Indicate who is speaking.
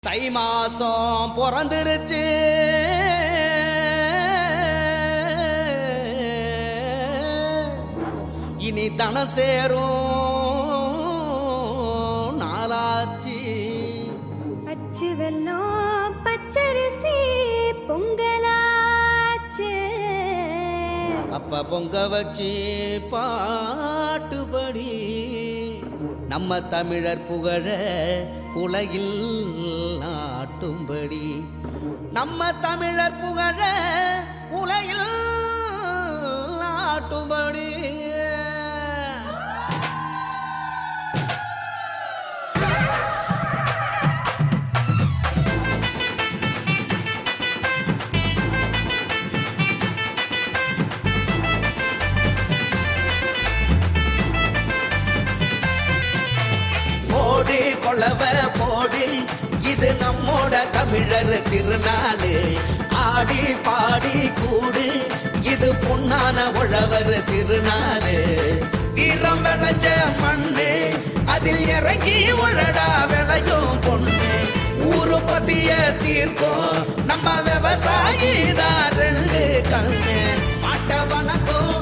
Speaker 1: தை மாசம் பிறந்துருச்சு இனி தனம் சேரும் நாளாச்சு
Speaker 2: அச்சு வெல்லம் பச்சரிசி பொங்கலாச்சு
Speaker 1: அப்ப பொங்க வச்சு பாட்டுபடி நம்ம தமிழர் புகழ உலகில் நாட்டும்படி நம்ம தமிழர் புகழ உலகில் நாட்டும்படி போடு கொளவ போடு இது நம்மோட தமிழர் திருநாளு ஆடி பாடி கூடு இது பொன்னான உழவர் திருநாளு தீரம் விளைஞ்ச மண்ணு அதில் இறங்கி உழடா விளையும் பொண்ணு ஊரு பசிய தீர்க்கும் நம்ம விவசாயி தான் ரெண்டு கண்ணு மாட்ட வணக்கம்